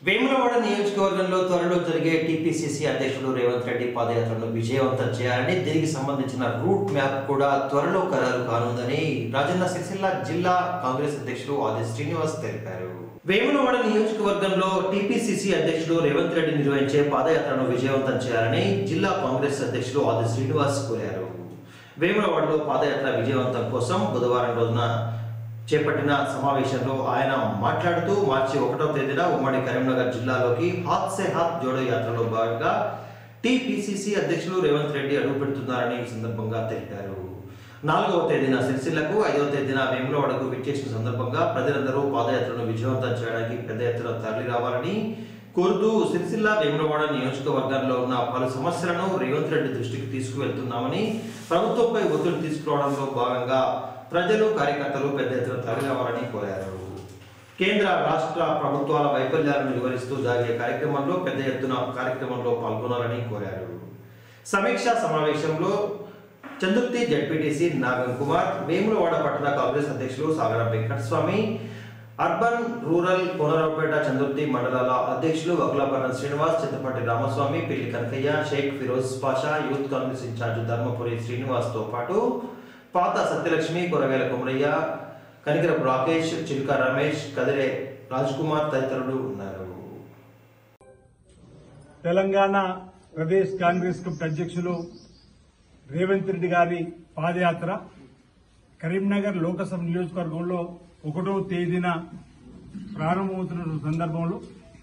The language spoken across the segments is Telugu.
వేములవాడ నియోజకవర్గంలో త్వరలో జరిగే టీపీసీసీ అధ్యక్షుడు రేవంత్ రెడ్డి పాదయాత్రను విజయవంతం చేయాలని దీనికి సంబంధించిన రూట్ మ్యాప్ కూడా త్వరలో ఖరారు కానుందని రాజన్న సిరిసిల్ల జిల్లా కాంగ్రెస్ అధ్యక్షుడు ఆది శ్రీనివాస్ తెలిపారు వేములవాడ నియోజకవర్గంలో టీపీసీసీ అధ్యక్షుడు రేవంత్ రెడ్డి నిర్వహించే పాదయాత్రను విజయవంతం చేయాలని జిల్లా కాంగ్రెస్ అధ్యక్షుడు ఆది శ్రీనివాస్ కోరారు వేములవాడలో పాదయాత్ర విజయవంతం కోసం బుధవారం రోజున చేపట్టిన సమావేశంలో ఆయన మాట్లాడుతూ మార్చి ఒకటో తేదీన ఉమ్మడి కరీంనగర్ జిల్లాలోకి హాత్ సే హాత్ జోడో యాత్రలో భాగంగా టీపీసీసీ అధ్యక్షులు రేవంత్ రెడ్డి అడుగు పెడుతున్నారని ఈ సందర్భంగా తెలిపారు నాలుగవ తేదీన సిరిసిల్లకు ఐదవ తేదీన వేములవాడకు విచ్చేసిన సందర్భంగా ప్రజలందరూ పాదయాత్రను విజయవంతం చేయడానికి పెద్ద ఎత్తున తరలి రావాలని కోరుతూ సిరిసిల్ల వేములవాడ నియోజకవర్గంలో ఉన్న పలు సమస్యలను రేవంత్ రెడ్డి దృష్టికి తీసుకువెళ్తున్నామని ప్రభుత్వంపై ఒత్తిడి తీసుకురావడంలో భాగంగా ప్రజలు కార్యకర్తలు పెద్ద ఎత్తున తరలి రావాలని కోరారు కేంద్ర రాష్ట్ర ప్రభుత్వాల వైఫల్యాలను వివరిస్తూ జరిగే కార్యక్రమంలో పెద్ద ఎత్తున కార్యక్రమంలో పాల్గొనాలని కోరారు సమీక్షా సమావేశంలో చందుర్తి జడ్పీటీసీ నాగన్ కుమార్ వేములవాడ పట్టణ కాంగ్రెస్ అధ్యక్షులు సాగర వెంకటస్వామి అర్బన్ రూరల్ కోనరావుపేట చందుర్తి మండలాల అధ్యక్షులు వకులాభరణ్ శ్రీనివాస్ చింతపట్టి రామస్వామి పిల్లి కనకయ్య షేక్ ఫిరోజ్ పాషా యూత్ కాంగ్రెస్ ఇన్ఛార్జ్ ధర్మపురి శ్రీనివాస్ తో పాటు పాత సత్యలక్ష్మి కొరవేల కుమరయ్య కనికరపు రాకేష్ చిలుక రమేష్ కదిరే రాజ్ కుమార్ తదితరులు ఉన్నారు తెలంగాణ ప్రదేశ్ కాంగ్రెస్ కమిటీ అధ్యక్షులు రేవంత్ రెడ్డి గారి పాదయాత్ర కరీంనగర్ లోకసభ నియోజకవర్గంలో ఒకటో తేదీన ప్రారంభమవుతున్న సందర్భంలో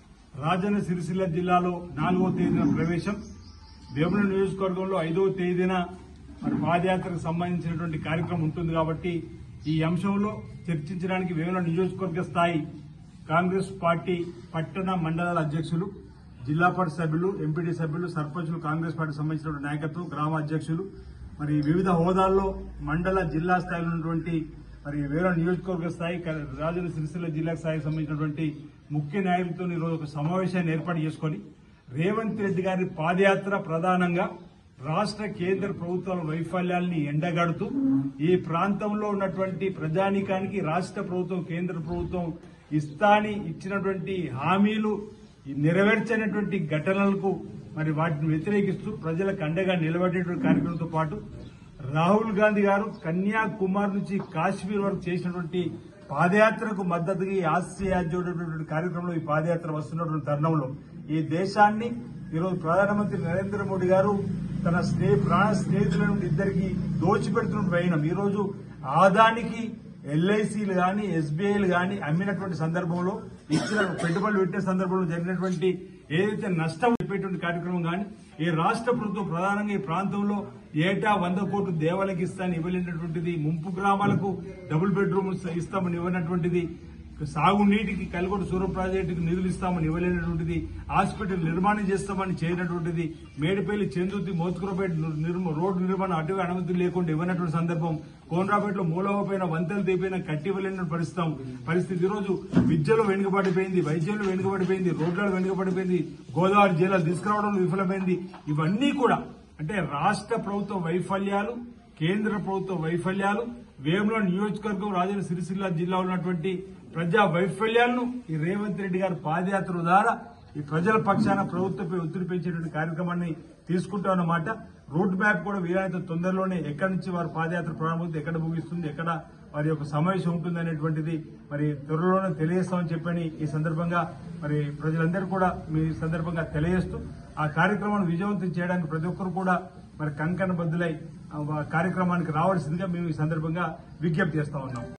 రాజన్న సిరిసిల్ల జిల్లాలో నాలుగో తేదీన ప్రవేశం వేముల నియోజకవర్గంలో ఐదో తేదీన మరి పాదయాత్రకు సంబంధించినటువంటి కార్యక్రమం ఉంటుంది కాబట్టి ఈ అంశంలో చర్చించడానికి వేముల నియోజకవర్గ స్థాయి కాంగ్రెస్ పార్టీ పట్టణ మండలాల అధ్యక్షులు జిల్లా పరిషత్ సభ్యులు ఎంపీటీ సభ్యులు సర్పంచులు కాంగ్రెస్ పార్టీ సంబంధించిన నాయకత్వం గ్రామ అధ్యక్షులు మరి వివిధ హోదాల్లో మండల జిల్లా స్థాయిలో ఉన్నటువంటి మరి వేరే నియోజకవర్గ స్థాయి క- రాజన్న సిరిసిల్ల జిల్లా స్థాయికి సంబంధించినటువంటి ముఖ్య నాయకులతో ఈరోజు ఒక సమావేశాన్ని ఏర్పాటు చేసుకొని రేవంత్ రెడ్డి గారి పాదయాత్ర ప్రధానంగా రాష్ట్ర కేంద్ర ప్రభుత్వాల వైఫల్యాల్ని ఎండగడుతూ ఈ ప్రాంతంలో ఉన్నటువంటి ప్రజానీకానికి రాష్ట్ర ప్రభుత్వం కేంద్ర ప్రభుత్వం ఇస్తాని ఇచ్చినటువంటి హామీలు ఈ నెరవేర్చనటువంటి ఘటనలకు మరి వాటిని వ్యతిరేకిస్తూ ప్రజలకు అండగా నిలబడేటువంటి కార్యక్రమంతో పాటు రాహుల్ గాంధీ గారు కన్యాకుమారి నుంచి కాశ్మీర్ వరకు చేసినటువంటి పాదయాత్రకు మద్దతుగా ఈ ఆసియా జోడేటువంటి కార్యక్రమంలో ఈ పాదయాత్ర వస్తున్నటువంటి తరుణంలో ఈ దేశాన్ని ఈరోజు ప్రధానమంత్రి నరేంద్ర మోడీ గారు తన స్నేహ ప్రాణ స్నేహితుల నుండి ఇద్దరికి దోచిపెడుతున్న వైనం ఈ రోజు ఆదానికి ఎల్ఐసీలు గాని ఎస్బీఐలు గాని అమ్మినటువంటి సందర్భంలో ఇచ్చిన పెట్టుబడులు పెట్టే సందర్భంలో జరిగినటువంటి ఏదైతే నష్టం చెప్పేటువంటి కార్యక్రమం గాని ఈ రాష్ట్ర ప్రభుత్వం ప్రధానంగా ఈ ప్రాంతంలో ఏటా వంద కోట్లు దేవాలకి ఇస్తానని ఇవ్వలేనటువంటిది ముంపు గ్రామాలకు డబుల్ బెడ్రూమ్ ఇస్తామని ఇవ్వనటువంటిది సాగునీటికి కల్గొట్టు సూర్య ప్రాజెక్టుకు నిధులు ఇస్తామని ఇవ్వలేనటువంటిది హాస్పిటల్ నిర్మాణం చేస్తామని చేయనటువంటిది మేడిపల్లి చెందుతి మోత్కురపేట నిర్మ- రోడ్డు నిర్మాణం అటు అనుమతి లేకుండా ఇవ్వనటువంటి సందర్భం కోనరాపేటలో మూలవపైన వంతెలు తీపోయిన కట్టి ఇవ్వలేని పరిస్థితి పరిస్థితి ఈ రోజు విద్యలో వెనుకబడిపోయింది వైద్యంలో వెనుకబడిపోయింది రోడ్లలో వెనుకబడిపోయింది గోదావరి జిల్లా తీసుకురావడంలో విఫలమైంది ఇవన్నీ కూడా అంటే రాష్ట్ర ప్రభుత్వ వైఫల్యాలు కేంద్ర ప్రభుత్వ వైఫల్యాలు వేముల నియోజకవర్గం రాజన్న సిరిసిల్ల జిల్లా ఉన్నటువంటి ప్రజా వైఫల్యాలను ఈ రేవంత్ రెడ్డి గారి పాదయాత్ర ద్వారా ఈ ప్రజల పక్షాన ప్రభుత్వంపై ఒత్తిడి పెంచేటువంటి కార్యక్రమాన్ని తీసుకుంటామన్నమాట రోడ్ మ్యాప్ కూడా వీలైనంత తొందరలోనే ఎక్కడి నుంచి వారి పాదయాత్ర ప్రారంభమవుతుంది ఎక్కడ ముగిస్తుంది ఎక్కడ వారి యొక్క సమావేశం ఉంటుంది అనేటువంటిది మరి త్వరలోనే తెలియజేస్తామని చెప్పని ఈ సందర్భంగా మరి ప్రజలందరూ కూడా మీ సందర్భంగా తెలియజేస్తూ ఆ కార్యక్రమాన్ని విజయవంతం చేయడానికి ప్రతి ఒక్కరు కూడా మరి కంకణ బద్దులై ఆ కార్యక్రమానికి రావాల్సిందిగా మేము ఈ సందర్భంగా విజ్ఞప్తి చేస్తా ఉన్నాం